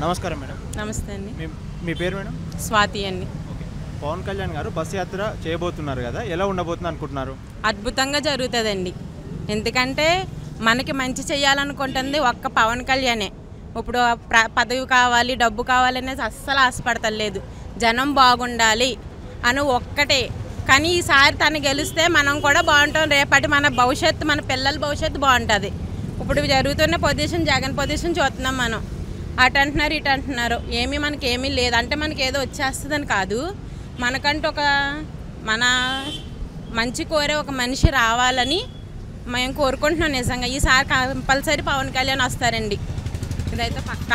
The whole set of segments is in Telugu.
నమస్కారం మేడం నమస్తే అండి మీ మీ పేరు మేడం స్వాతి అండి ఓకే పవన్ కళ్యాణ్ గారు బస్ యాత్ర చేయబోతున్నారు కదా ఎలా ఉండబోతుంది అనుకుంటున్నారు అద్భుతంగా జరుగుతుందండి ఎందుకంటే మనకి మంచి చేయాలనుకుంటుంది ఒక్క పవన్ కళ్యాణే ఇప్పుడు ప్ర పదవి కావాలి డబ్బు కావాలనేది అస్సలు ఆశపడతలేదు జనం బాగుండాలి అని ఒక్కటే కానీ ఈసారి తను గెలిస్తే మనం కూడా బాగుంటాం రేపటి మన భవిష్యత్తు మన పిల్లల భవిష్యత్తు బాగుంటుంది ఇప్పుడు జరుగుతున్న పొజిషన్ జగన్ పొజిషన్ చూస్తున్నాం మనం అటు అంటున్నారు ఇటు అంటున్నారు ఏమీ మనకి ఏమీ లేదు అంటే మనకి ఏదో వచ్చేస్తుందని కాదు మనకంటూ ఒక మన మంచి కోరే ఒక మనిషి రావాలని మేము కోరుకుంటున్నాం నిజంగా ఈసారి కంపల్సరీ పవన్ కళ్యాణ్ వస్తారండి ఇదైతే పక్కా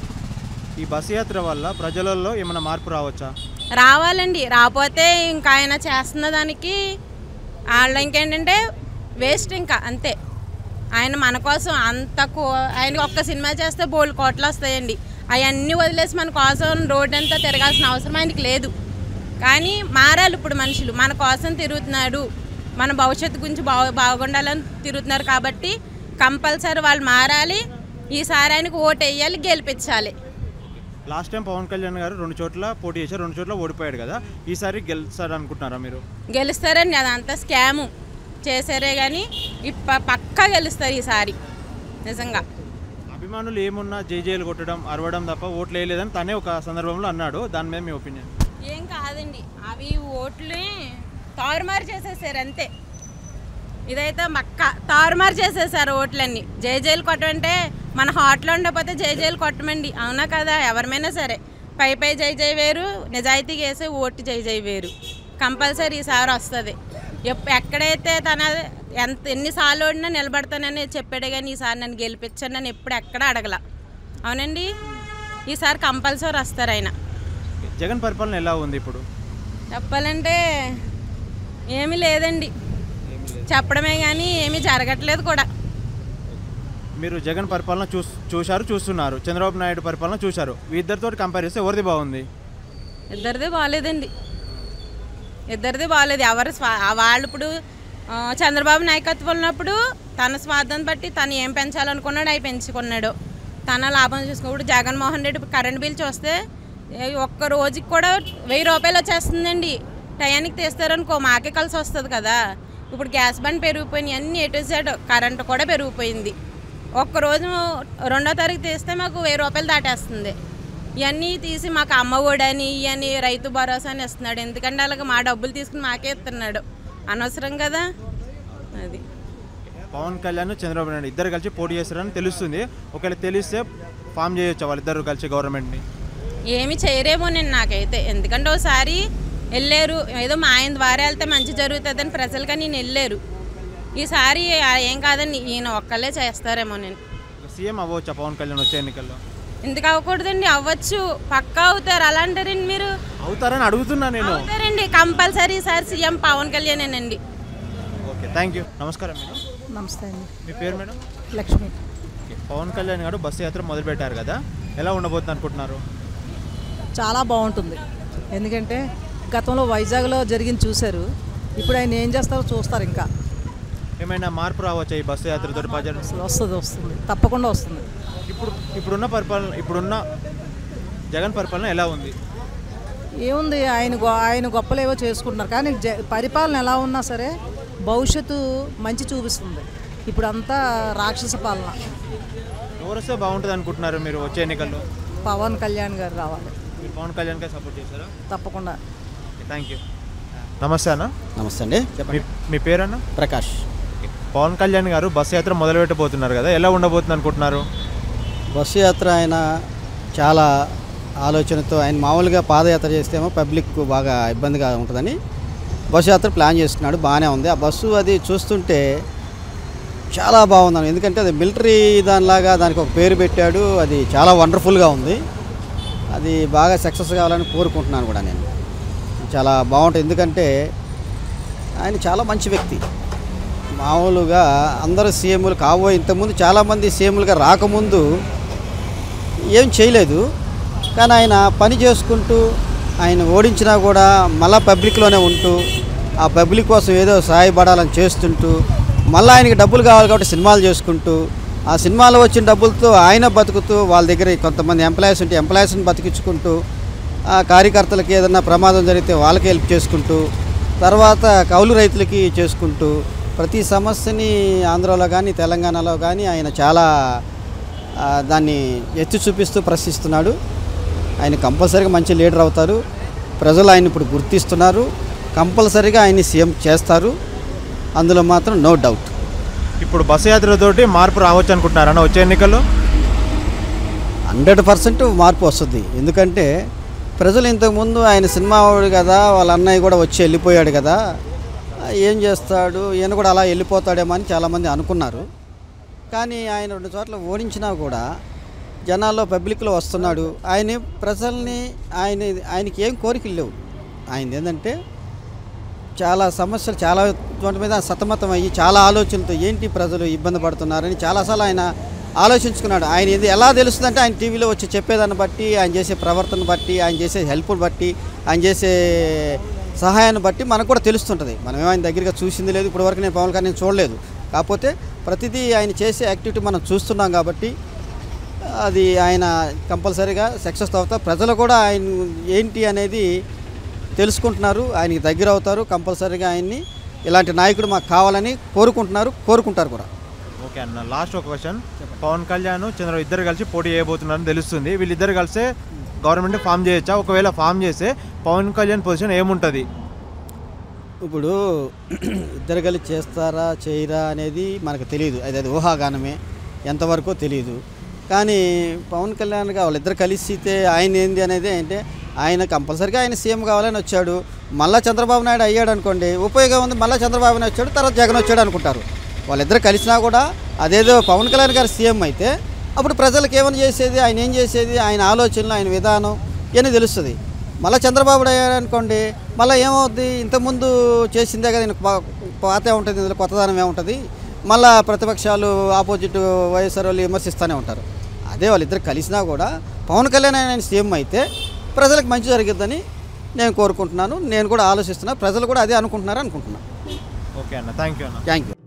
ఈ బస్ యాత్ర వల్ల ప్రజలలో ఏమైనా మార్పు రావచ్చా రావాలండి రాకపోతే ఇంకా ఆయన చేస్తున్న దానికి వాళ్ళ ఇంకేంటంటే వేస్ట్ ఇంకా అంతే ఆయన మన కోసం అంత కో ఆయన ఒక్క సినిమా చేస్తే బోల్డ్ కోట్లు వస్తాయండి అవన్నీ వదిలేసి మన కోసం రోడ్ అంతా తిరగాల్సిన అవసరం ఆయనకి లేదు కానీ మారాలి ఇప్పుడు మనుషులు మన కోసం తిరుగుతున్నాడు మన భవిష్యత్తు గురించి బాగు బాగుండాలని తిరుగుతున్నారు కాబట్టి కంపల్సరీ వాళ్ళు మారాలి ఈసారి ఆయనకు ఓటు వేయాలి గెలిపించాలి లాస్ట్ టైం పవన్ కళ్యాణ్ గారు రెండు చోట్ల పోటీ చేశారు రెండు చోట్ల ఓడిపోయాడు కదా ఈసారి గెలుస్తాడు అనుకుంటున్నారా మీరు గెలుస్తారండి అదంతా స్కాము చేశారే కానీ ఇప్ప పక్కా గెలుస్తారు ఈసారి నిజంగా అభిమానులు ఏమున్నా జేజేలు కొట్టడం అరవడం తప్ప ఓట్లు వేయలేదని తనే ఒక సందర్భంలో అన్నాడు దాని మీద మీ ఒపీనియన్ ఏం కాదండి అవి ఓట్లని తారుమారు చేసేసారు అంతే ఇదైతే మక్క తారుమారు చేసేసారు ఓట్లన్నీ జై జైలు కొట్టమంటే మన హాట్లో ఉండకపోతే జై జైలు కొట్టమండి అవునా కదా ఎవరిమైనా సరే పై పై జై జై వేరు నిజాయితీగా వేసే ఓటు జై జై వేరు కంపల్సరీ ఈసారి వస్తుంది ఎప్ ఎక్కడైతే తన ఎంత ఎన్నిసార్లు ఓడినా నిలబడతానని చెప్పాడే కానీ ఈసారి నన్ను గెలిపించండి అని ఎప్పుడు ఎక్కడ అడగల అవునండి ఈసారి కంపల్సరీ వస్తారు ఆయన జగన్ పరిపాలన ఎలా ఉంది ఇప్పుడు చెప్పాలంటే ఏమీ లేదండి చెప్పడమే కానీ ఏమీ జరగట్లేదు కూడా మీరు జగన్ పరిపాలన చూ చూశారు చూస్తున్నారు చంద్రబాబు నాయుడు పరిపాలన చూశారు ఈ ఇద్దరితో కంపేర్ చేస్తే ఎవరిది బాగుంది ఇద్దరిది బాగాలేదండి ఇద్దరిది బాగాలేదు ఎవరు స్వా వాళ్ళు ఇప్పుడు ఆ, చంద్రబాబు నాయకత్వం ఉన్నప్పుడు తన స్వార్థం బట్టి తను ఏం పెంచాలనుకున్నాడు అవి పెంచుకున్నాడు తన లాభం చూసుకో ఇప్పుడు జగన్మోహన్ రెడ్డి కరెంట్ బిల్ చూస్తే ఏ ఒక్క రోజుకి కూడా వెయ్యి రూపాయలు వచ్చేస్తుందండి టయానికి తీస్తారనుకో మాకే కలిసి వస్తుంది కదా ఇప్పుడు గ్యాస్ బండ్ పెరిగిపోయినాయి అన్నీ ఎటు సైడ్ కరెంటు కూడా పెరిగిపోయింది ఒక్కరోజు రెండో తారీఖు తీస్తే మాకు వెయ్యి రూపాయలు దాటేస్తుంది ఇవన్నీ తీసి మాకు అమ్మ ఒడని ఇవన్నీ రైతు భరోసా అని ఇస్తున్నాడు ఎందుకంటే అలాగ మా డబ్బులు తీసుకుని మాకే ఇస్తున్నాడు అనవసరం కదా అది పవన్ కళ్యాణ్ చంద్రబాబు నాయుడు ఇద్దరు కలిసి పోటీ చేస్తారని తెలుస్తుంది ఒకవేళ తెలిస్తే ఫామ్ చేయొచ్చు వాళ్ళిద్దరు కలిసి గవర్నమెంట్ని ఏమి చేయరేమో నేను నాకైతే ఎందుకంటే ఒకసారి వెళ్ళారు ఏదో మా ఆయన ద్వారా వెళ్తే మంచి జరుగుతుందని ప్రజలు కానీ నేను వెళ్ళారు ఈసారి ఆ ఏం కాదండి ఈయన ఒక్కళ్ళే చేస్తారేమో నేను సీఎం అవ్వచ్చా పవన్ కళ్యాణ్ వచ్చే ఎన్నికల్లో ఎందుకు అవ్వకూడదండి అవ్వచ్చు పక్కా అవుతారు అలా అంటారండి మీరు అవుతారని అడుగుతున్నా నేను అవుతారండి కంపల్సరీ ఈసారి సీఎం పవన్ కళ్యాణేనండి ఓకే థ్యాంక్ యూ నమస్కారం మేడం నమస్తే అండి మీ పేరు మేడం లక్ష్మి ఓకే పవన్ కళ్యాణ్ గారు బస్సు యాత్ర మొదలుపెట్టారు కదా ఎలా ఉండబోతుంది అనుకుంటున్నారు చాలా బాగుంటుంది ఎందుకంటే గతంలో వైజాగ్లో జరిగింది చూశారు ఇప్పుడు ఆయన ఏం చేస్తారో చూస్తారు ఇంకా ఏమైనా మార్పు రావచ్చా ఈ బస్సు యాత్రతో ప్రజలు వస్తుంది వస్తుంది తప్పకుండా వస్తుంది ఇప్పుడు ఇప్పుడున్న పరిపాలన ఇప్పుడున్న జగన్ పరిపాలన ఎలా ఉంది ఏముంది ఆయన గొ- ఆయన గొప్పలేవో చేసుకుంటున్నారు కానీ జ పరిపాలన ఎలా ఉన్నా సరే భవిష్యత్తు మంచి చూపిస్తుంది ఇప్పుడు అంతా రాక్షస పాలన ఎవరు వస్తే బాగుంటుంది అనుకుంటున్నారు మీరు వచ్చే ఎన్నికల్లో పవన్ కళ్యాణ్ గారు రావాలి మీరు పవన్ కళ్యాణ్కే సపోర్ట్ చేస్తారా తప్పకుండా థ్యాంక్ యూ నమస్తే అన్న నమస్తే అండి మీ చెప్పండి మీ పేరన్న ప్రకాష్ పవన్ కళ్యాణ్ గారు బస్సు యాత్ర మొదలు పెట్టబోతున్నారు కదా ఎలా ఉండబోతుంది అనుకుంటున్నారు బస్సు యాత్ర ఆయన చాలా ఆలోచనతో ఆయన మామూలుగా పాదయాత్ర చేస్తేమో పబ్లిక్ బాగా ఇబ్బందిగా ఉంటుందని బస్సు యాత్ర ప్లాన్ చేస్తున్నాడు బాగానే ఉంది ఆ బస్సు అది చూస్తుంటే చాలా బాగుంది ఎందుకంటే అది మిలిటరీ దానిలాగా దానికి ఒక పేరు పెట్టాడు అది చాలా వండర్ఫుల్గా ఉంది అది బాగా సక్సెస్ కావాలని కోరుకుంటున్నాను కూడా నేను చాలా బాగుంటుంది ఎందుకంటే ఆయన చాలా మంచి వ్యక్తి మామూలుగా అందరు సీఎంలు కాబోయే ఇంతకుముందు చాలామంది సీఎంలుగా రాకముందు ఏం చేయలేదు కానీ ఆయన పని చేసుకుంటూ ఆయన ఓడించినా కూడా మళ్ళా పబ్లిక్లోనే ఉంటూ ఆ పబ్లిక్ కోసం ఏదో సహాయపడాలని చేస్తుంటూ మళ్ళీ ఆయనకి డబ్బులు కావాలి కాబట్టి సినిమాలు చేసుకుంటూ ఆ సినిమాలో వచ్చిన డబ్బులతో ఆయన బతుకుతూ వాళ్ళ దగ్గర కొంతమంది ఎంప్లాయీస్ ఉంటే ఎంప్లాయీస్ని బతికించుకుంటూ ఆ కార్యకర్తలకి ఏదైనా ప్రమాదం జరిగితే వాళ్ళకి హెల్ప్ చేసుకుంటూ తర్వాత కౌలు రైతులకి చేసుకుంటూ ప్రతి సమస్యని ఆంధ్రాలో కానీ తెలంగాణలో కానీ ఆయన చాలా ఆ, దాన్ని ఎత్తి చూపిస్తూ ప్రశ్నిస్తున్నాడు ఆయన కంపల్సరీగా మంచి లీడర్ అవుతారు ప్రజలు ఆయన ఇప్పుడు గుర్తిస్తున్నారు కంపల్సరీగా ఆయన్ని సీఎం చేస్తారు అందులో మాత్రం నో డౌట్ ఇప్పుడు బస్సు యాత్రతోటి మార్పు రావచ్చు అనుకుంటున్నారన్న వచ్చే ఎన్నికల్లో హండ్రెడ్ పర్సెంట్ మార్పు వస్తుంది ఎందుకంటే ప్రజలు ఇంతకుముందు ఆయన సినిమా వాడు కదా వాళ్ళ అన్నయ్య కూడా వచ్చి వెళ్ళిపోయాడు కదా ఏం చేస్తాడు ఈయన కూడా అలా వెళ్ళిపోతాడేమో అని చాలామంది అనుకున్నారు కానీ ఆయన రెండు చోట్ల ఓడించినా కూడా జనాల్లో పబ్లిక్లో వస్తున్నాడు ఆయన ప్రజల్ని ఆయన ఆయనకి ఏం కోరికలు లేవు ఆయన ఏంటంటే చాలా సమస్యలు చాలా చోట మీద సతమతం అయ్యి చాలా ఆలోచనలతో ఏంటి ప్రజలు ఇబ్బంది పడుతున్నారని చాలాసార్లు ఆయన ఆలోచించుకున్నాడు ఆయన ఇది ఎలా తెలుస్తుందంటే ఆయన టీవీలో వచ్చి చెప్పేదాన్ని బట్టి ఆయన చేసే ప్రవర్తన బట్టి ఆయన చేసే హెల్ప్ బట్టి ఆయన చేసే సహాయాన్ని బట్టి మనకు కూడా తెలుస్తుంటుంది మనం ఏమో ఆయన దగ్గరగా చూసింది లేదు ఇప్పటి వరకు నేను పవన్ కళ్యాణ్ నేను చూడలేదు కాకపోతే ప్రతిదీ ఆయన చేసే యాక్టివిటీ మనం చూస్తున్నాం కాబట్టి అది ఆయన కంపల్సరీగా సక్సెస్ అవుతారు ప్రజలు కూడా ఆయన ఏంటి అనేది తెలుసుకుంటున్నారు ఆయనకి దగ్గర అవుతారు కంపల్సరీగా ఆయన్ని ఇలాంటి నాయకుడు మాకు కావాలని కోరుకుంటున్నారు కోరుకుంటారు కూడా ఓకే అన్న లాస్ట్ ఒక క్వశ్చన్ పవన్ కళ్యాణ్ చంద్ర ఇద్దరు కలిసి పోటీ చేయబోతున్నారని తెలుస్తుంది వీళ్ళిద్దరు కలిసే గవర్నమెంట్ ఫామ్ చేయొచ్చా ఒకవేళ ఫామ్ చేస్తే పవన్ కళ్యాణ్ పొజిషన్ ఏముంటుంది ఇప్పుడు ఇద్దరు కలిసి చేస్తారా చేయరా అనేది మనకు తెలియదు అది అది ఊహాగానమే ఎంతవరకు తెలియదు కానీ పవన్ కళ్యాణ్ గా వాళ్ళిద్దరు కలిసితే ఆయన ఏంది అనేది అంటే ఆయన కంపల్సరీగా ఆయన సీఎం కావాలని వచ్చాడు మళ్ళా చంద్రబాబు నాయుడు అయ్యాడు అనుకోండి ఉపయోగం ఉంది మళ్ళీ చంద్రబాబు నాయుడు వచ్చాడు తర్వాత జగన్ వచ్చాడు అనుకుంటారు వాళ్ళిద్దరు కలిసినా కూడా అదేదో పవన్ కళ్యాణ్ గారు సీఎం అయితే అప్పుడు ప్రజలకు ఏమని చేసేది ఆయన ఏం చేసేది ఆయన ఆలోచనలు ఆయన విధానం ఇవన్నీ తెలుస్తుంది మళ్ళీ చంద్రబాబు అయ్యాడు అనుకోండి మళ్ళీ ఏమవుద్ది ఇంతకుముందు చేసిందే కదా ఈయన పా- పాతే ఉంటుంది ఇందులో కొత్తదనం ఏముంటుంది మళ్ళీ ప్రతిపక్షాలు ఆపోజిట్ వైఎస్ఆర్ వాళ్ళు విమర్శిస్తూనే ఉంటారు అదే వాళ్ళిద్దరు కలిసినా కూడా పవన్ కళ్యాణ్ ఆయన సీఎం అయితే ప్రజలకు మంచి జరిగిద్దని నేను కోరుకుంటున్నాను నేను కూడా ఆలోచిస్తున్నా ప్రజలు కూడా అదే అనుకుంటున్నారు అనుకుంటున్నాను ఓకే అన్న థ్యాంక్ యూ అన్న థ్యాంక్ యూ